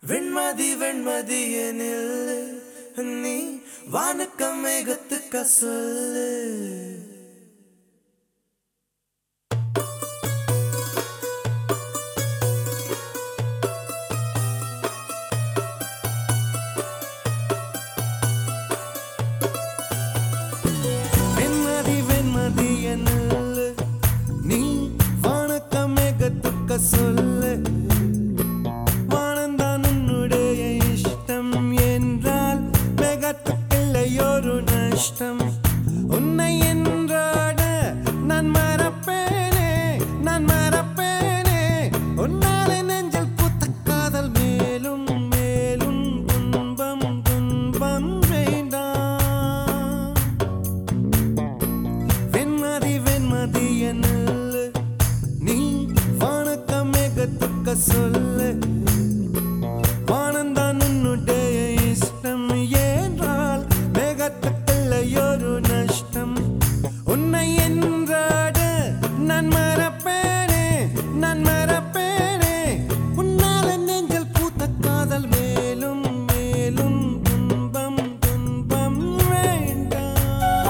வெண்மதி வெண்மதி எனில் நீ வானுக்கம் மேகத்துக்க சொல்லு வெண்மதி வெண்மதி எனில் நீ வானுக்கம் மேகத்துக்க சொல்லு வானந்தான் உன்னுடைய இஷ்டம் என்றால் மேகத்துக்கில்லையொரு நஷ்டம் உன்னை என்றாட நான் மறப்பேனே நான் மறப்பேனே உன்னாலே நெஞ்சில் புத்த காதல் மேலும் மேலும் துன்பம் துன்பம் வேண்டாம் வெண்மதி வெண்மதி என்னல் நீ வானக்க மேகத்துக்க சொல்லு வானந்தான் உன்னுடைய இஷ்டம் என்றால் மேகத்துக்குள்ளையொரு நஷ்டம் உன்னை என்றாட நான் மறப்பேனே நான் மறப்பேனே உன்னால நெஞ்சல் பூத்த காதல் மேலும் மேலும் துன்பம் துன்பம் வேண்டாம்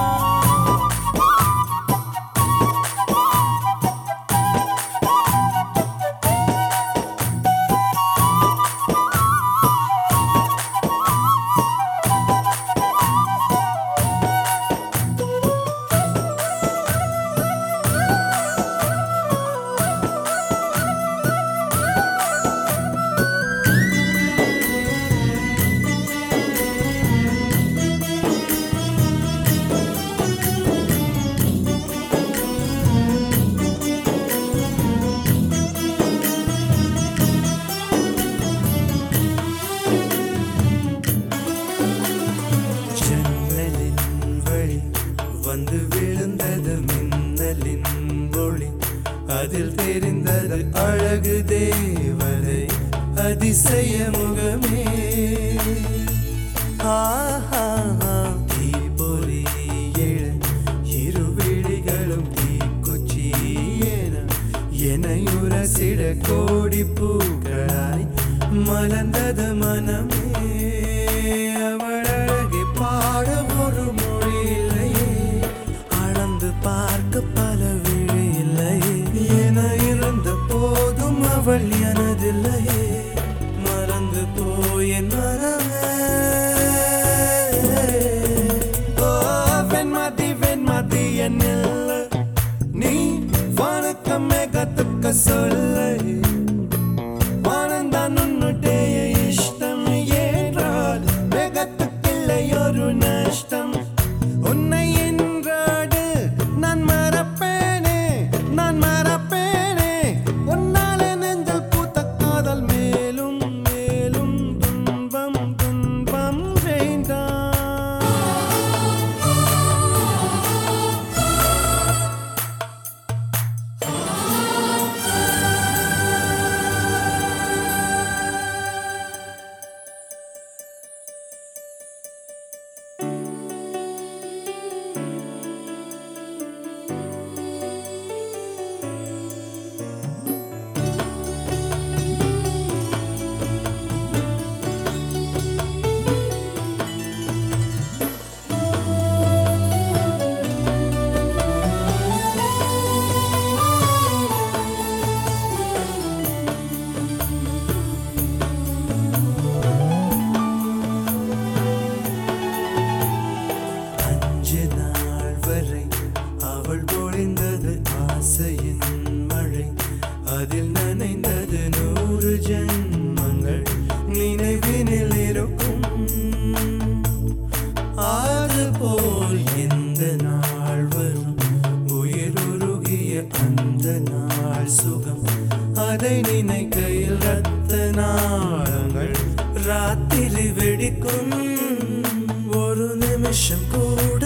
ஜன்னலின் வழி வந்து விழுந்தது மின்னலின் ஒளி அதில் தெரிந்தது அழகு தேவதை அதிசய முகமே ஆஹா தீபொறி எழ இரு விழிகளும் தீக்குச்சி என எனையுரசிட கோடி பூக்களாய் மலர்ந்தது மனமே அவள் அழகை பாட ஒரு மொழி இல்லையே அளந்து பார்க்க பல விழி இல்லையே என இருந்த போதும் அவள் எனதில்லையே மறந்து போய் என் மனமே ஓ வெண்மதி வெண்மதி என்னில் நீ வணக்கமே கத்துக்க சொல்லை வானந்தான் உன்னுடைய இஷ்டம் ஏற்றால் வேகத்துக்கில்லை ஒரு நஷ்டம் உன்னை என்றாடு நான் மறப்பேனே நான் மறப்பேனே உன்னாலே நெஞ்சல் பூத்த காதல் மேலும் மேலும் துன்பம் துன்பம் வேண்டாம் அஞ்சு நாள் வரை அவள் பொழிந்தது ஆசையின் மழை அதில் நனைந்தது நூறு ஜென்மங்கள் நினைவினில் இருக்கும் அதுபோல் எந்த நாள் வரும் உயிர் உருகிய அந்த நாள் சுகம் அதை நினைக்கையில் ரத்த நாளங்கள் ராத்திரி வெடிக்கும் ஒரு நிமிஷம் கூட